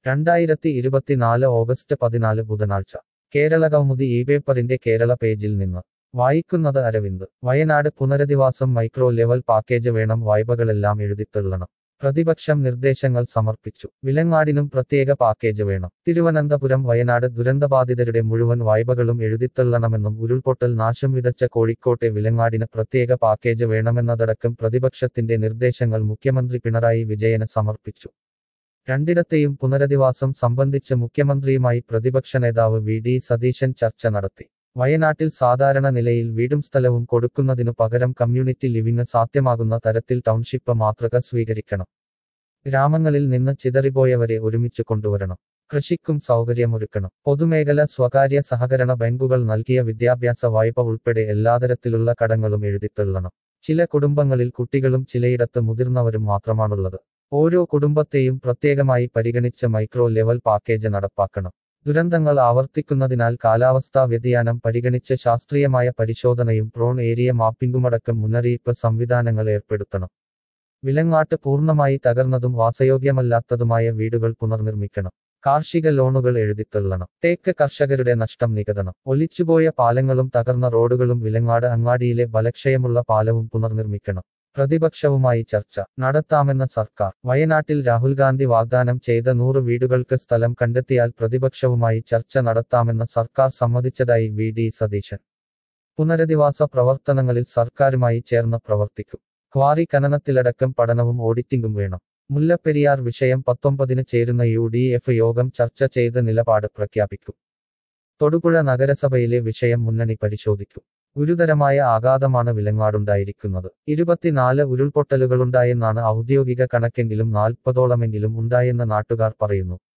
രണ്ടായിരത്തി ഇരുപത്തിനാല് ഓഗസ്റ്റ് പതിനാല് ബുധനാഴ്ച കേരള കൗമുദി ഈ പേപ്പറിന്റെ കേരള പേജിൽ നിന്ന് വായിക്കുന്നത് അരവിന്ദ് വയനാട് പുനരധിവാസം മൈക്രോ ലെവൽ പാക്കേജ് വേണം വായ്പകളെല്ലാം എഴുതിത്തള്ളണം പ്രതിപക്ഷം നിർദ്ദേശങ്ങൾ സമർപ്പിച്ചു വിലങ്ങാടിനും പ്രത്യേക പാക്കേജ് വേണം തിരുവനന്തപുരം വയനാട് ദുരന്തബാധിതരുടെ മുഴുവൻ വായ്പകളും എഴുതിത്തള്ളണമെന്നും ഉരുൾപൊട്ടൽ നാശം വിതച്ച കോഴിക്കോട്ടെ വിലങ്ങാടിന് പ്രത്യേക പാക്കേജ് വേണമെന്നതടക്കം പ്രതിപക്ഷത്തിന്റെ നിർദ്ദേശങ്ങൾ മുഖ്യമന്ത്രി പിണറായി വിജയന് സമർപ്പിച്ചു രണ്ടിടത്തെയും പുനരധിവാസം സംബന്ധിച്ച് മുഖ്യമന്ത്രിയുമായി പ്രതിപക്ഷ നേതാവ് വി ഡി സതീശൻ ചർച്ച നടത്തി വയനാട്ടിൽ സാധാരണ നിലയിൽ വീടും സ്ഥലവും കൊടുക്കുന്നതിനു പകരം കമ്മ്യൂണിറ്റി ലിവിംഗ് സാധ്യമാകുന്ന തരത്തിൽ ടൗൺഷിപ്പ് മാതൃക സ്വീകരിക്കണം ഗ്രാമങ്ങളിൽ നിന്ന് ചിതറിപ്പോയവരെ ഒരുമിച്ച് കൊണ്ടുവരണം കൃഷിക്കും സൗകര്യമൊരുക്കണം പൊതുമേഖല സ്വകാര്യ സഹകരണ ബാങ്കുകൾ നൽകിയ വിദ്യാഭ്യാസ വായ്പ ഉൾപ്പെടെ എല്ലാതരത്തിലുള്ള കടങ്ങളും എഴുതിത്തള്ളണം ചില കുടുംബങ്ങളിൽ കുട്ടികളും ചിലയിടത്ത് മുതിർന്നവരും മാത്രമാണുള്ളത് ഓരോ കുടുംബത്തെയും പ്രത്യേകമായി പരിഗണിച്ച് മൈക്രോ ലെവൽ പാക്കേജ് നടപ്പാക്കണം ദുരന്തങ്ങൾ ആവർത്തിക്കുന്നതിനാൽ കാലാവസ്ഥാ വ്യതിയാനം പരിഗണിച്ച് ശാസ്ത്രീയമായ പരിശോധനയും പ്രോൺ ഏരിയ മാപ്പിംഗുമടക്കം മുന്നറിയിപ്പ് സംവിധാനങ്ങൾ ഏർപ്പെടുത്തണം വിലങ്ങാട്ട് പൂർണ്ണമായി തകർന്നതും വാസയോഗ്യമല്ലാത്തതുമായ വീടുകൾ പുനർനിർമ്മിക്കണം കാർഷിക ലോണുകൾ എഴുതിത്തള്ളണം തേക്ക് കർഷകരുടെ നഷ്ടം നികതണം ഒലിച്ചുപോയ പാലങ്ങളും തകർന്ന റോഡുകളും വിലങ്ങാട് അങ്ങാടിയിലെ ബലക്ഷയമുള്ള പാലവും പുനർനിർമ്മിക്കണം പ്രതിപക്ഷവുമായി ചർച്ച നടത്താമെന്ന സർക്കാർ വയനാട്ടിൽ രാഹുൽ ഗാന്ധി വാഗ്ദാനം ചെയ്ത നൂറ് വീടുകൾക്ക് സ്ഥലം കണ്ടെത്തിയാൽ പ്രതിപക്ഷവുമായി ചർച്ച നടത്താമെന്ന സർക്കാർ സമ്മതിച്ചതായി വി ഡി സതീശൻ പുനരധിവാസ പ്രവർത്തനങ്ങളിൽ സർക്കാരുമായി ചേർന്ന് പ്രവർത്തിക്കും ക്വാറി ഖനനത്തിലടക്കം പഠനവും ഓഡിറ്റിംഗും വേണം മുല്ലപ്പെരിയാർ വിഷയം പത്തൊമ്പതിന് ചേരുന്ന യു ഡി എഫ് യോഗം ചർച്ച ചെയ്ത് നിലപാട് പ്രഖ്യാപിക്കും തൊടുപുഴ നഗരസഭയിലെ വിഷയം മുന്നണി പരിശോധിക്കും ഗുരുതരമായ ആഘാതമാണ് വിലങ്ങാടുണ്ടായിരിക്കുന്നത് ഇരുപത്തിനാല് ഉരുൾപൊട്ടലുകളുണ്ടായെന്നാണ് ഔദ്യോഗിക കണക്കെങ്കിലും നാൽപ്പതോളമെങ്കിലും ഉണ്ടായെന്ന് നാട്ടുകാർ പറയുന്നു